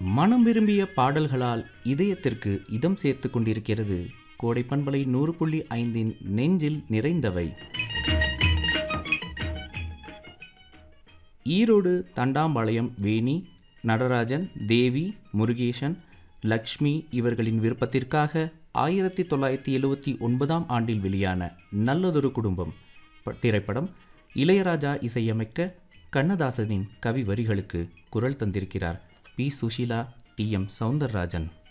மனம் விரும்பிய பாடல்களால் இதயத்திற்கு இதம் சேர்த்து கொண்டிருக்கிறது கோடை பண்பலை நூறு புள்ளி ஐந்தின் நெஞ்சில் நிறைந்தவை ஈரோடு தண்டாம்பாளையம் வேணி நடராஜன் தேவி முருகேசன் லக்ஷ்மி இவர்களின் விருப்பத்திற்காக ஆயிரத்தி தொள்ளாயிரத்தி எழுவத்தி ஒன்பதாம் ஆண்டில் வெளியான நல்லதொரு குடும்பம் ப- திரைப்படம் இளையராஜா இசையமைக்க கண்ணதாசனின் கவி வரிகளுக்கு குரல் தந்திருக்கிறார் P Sushila T M Soundararajan